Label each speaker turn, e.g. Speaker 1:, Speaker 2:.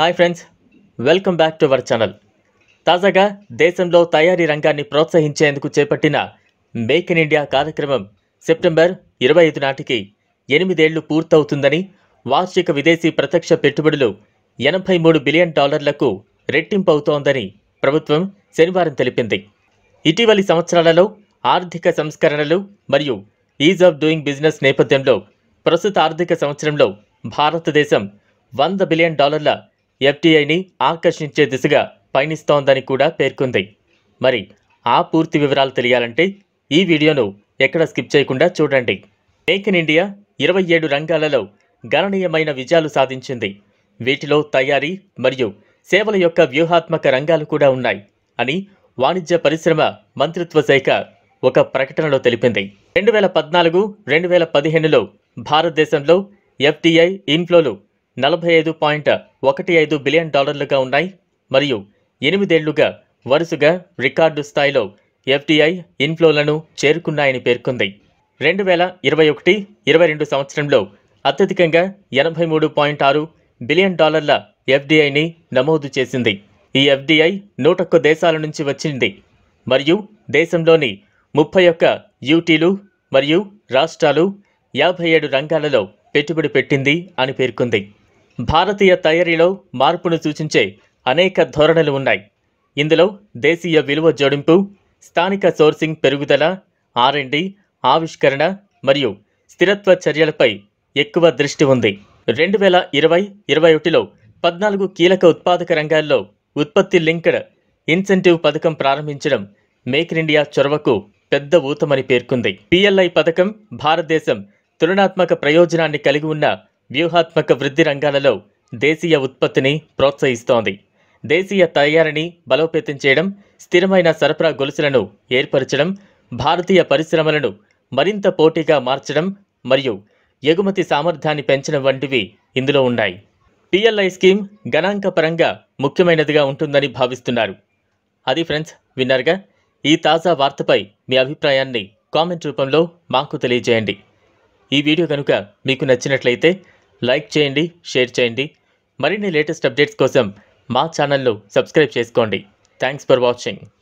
Speaker 1: hi friends welcome back to our channel తాజాగా దేశంలో తయారీ రంగాన్ని ప్రోత్సహించేందుకు చేపట్టిన మేక్ ఇన్ ఇండియా కార్యక్రమం సెప్టెంబర్ ఇరవై ఐదు నాటికి ఎనిమిదేళ్లు పూర్తవుతుందని వార్షిక విదేశీ ప్రత్యక్ష పెట్టుబడులు ఎనభై మూడు బిలియన్ డాలర్లకు రెట్టింపు అవుతోందని ప్రభుత్వం శనివారం తెలిపింది ఇటీవలి సంవత్సరాలలో ఆర్థిక సంస్కరణలు మరియు ఈజ్ ఆఫ్ డూయింగ్ బిజినెస్ నేపథ్యంలో ప్రస్తుత ఆర్థిక సంవత్సరంలో భారతదేశం వంద బిలియన్ డాలర్ల ఎఫ్టీఐని ఆకర్షించే దిశగా పయనిస్తోందని కూడా పేర్కొంది మరి ఆ పూర్తి వివరాలు తెలియాలంటే ఈ వీడియోను ఎక్కడ స్కిప్ చేయకుండా చూడండి మేక్ ఇన్ ఇండియా ఇరవై ఏడు రంగాలలో గణనీయమైన విజయాలు సాధించింది వీటిలో తయారీ మరియు సేవల యొక్క వ్యూహాత్మక రంగాలు కూడా ఉన్నాయి అని వాణిజ్య పరిశ్రమ మంత్రిత్వ శాఖ ఒక ప్రకటనలో తెలిపింది రెండు వేల పద్నాలుగు రెండు వేల పదిహేనులో భారతదేశంలో ఎఫ్టీఐ ఇన్ఫ్లోలు నలభై ఐదు పాయింట్ ఒకటి ఐదు బిలియన్ డాలర్లుగా ఉన్నాయి మరియు ఎనిమిదేళ్లుగా వరుసగా రికార్డు స్థాయిలో ఎఫ్టీఐ ఇన్ఫ్లోలను చేరుకున్నాయని పేర్కొంది రెండు వేల ఇరవై ఒకటి ఇరవై రెండు సంవత్సరంలో అత్యధికంగా ఎనభై మూడు పాయింట్ ఆరు బిలియన్ డాలర్ల ఎఫ్డిఐని నమోదు చేసింది ఈ ఎఫ్డిఐ నూటొక్క దేశాల నుంచి వచ్చింది మరియు దేశంలోని ముప్పై ఒక్క యూటీలు మరియు రాష్ట్రాలు యాభై ఏడు రంగాలలో పెట్టుబడి పెట్టింది అని పేర్కొంది భారతీయ తయారీలో మార్పును సూచించే అనేక ధోరణులు ఉన్నాయి ఇందులో దేశీయ విలువ జోడింపు స్థానిక సోర్సింగ్ పెరుగుదల ఆర్ఎండి ఆవిష్కరణ మరియు స్థిరత్వ చర్యలపై ఎక్కువ దృష్టి ఉంది రెండు వేల ఇరవై ఇరవై ఒకటిలో పద్నాలుగు కీలక ఉత్పాదక రంగాల్లో ఉత్పత్తి లింక్డ్ ఇన్సెంటివ్ పథకం ప్రారంభించడం మేక్ ఇన్ ఇండియా చొరవకు పెద్ద ఊతమని పేర్కొంది పిఎల్ఐ పథకం భారతదేశం తులనాత్మక ప్రయోజనాన్ని కలిగి ఉన్న వ్యూహాత్మక వృద్ధి రంగాలలో దేశీయ ఉత్పత్తిని ప్రోత్సహిస్తోంది దేశీయ తయారీని బలోపేతం చేయడం స్థిరమైన సరఫరా గొలుసులను ఏర్పరచడం భారతీయ పరిశ్రమలను మరింత పోటీగా మార్చడం మరియు ఎగుమతి సామర్థ్యాన్ని పెంచడం వంటివి ఇందులో ఉన్నాయి పిఎల్ఐ స్కీమ్ గణాంకపరంగా ముఖ్యమైనదిగా ఉంటుందని భావిస్తున్నారు అది ఫ్రెండ్స్ విన్నారుగా ఈ తాజా వార్తపై మీ అభిప్రాయాన్ని కామెంట్ రూపంలో మాకు తెలియజేయండి ఈ వీడియో కనుక మీకు నచ్చినట్లయితే లైక్ చేయండి షేర్ చేయండి మరిన్ని లేటెస్ట్ అప్డేట్స్ కోసం మా ఛానల్ను సబ్స్క్రైబ్ చేసుకోండి థ్యాంక్స్ ఫర్ వాచింగ్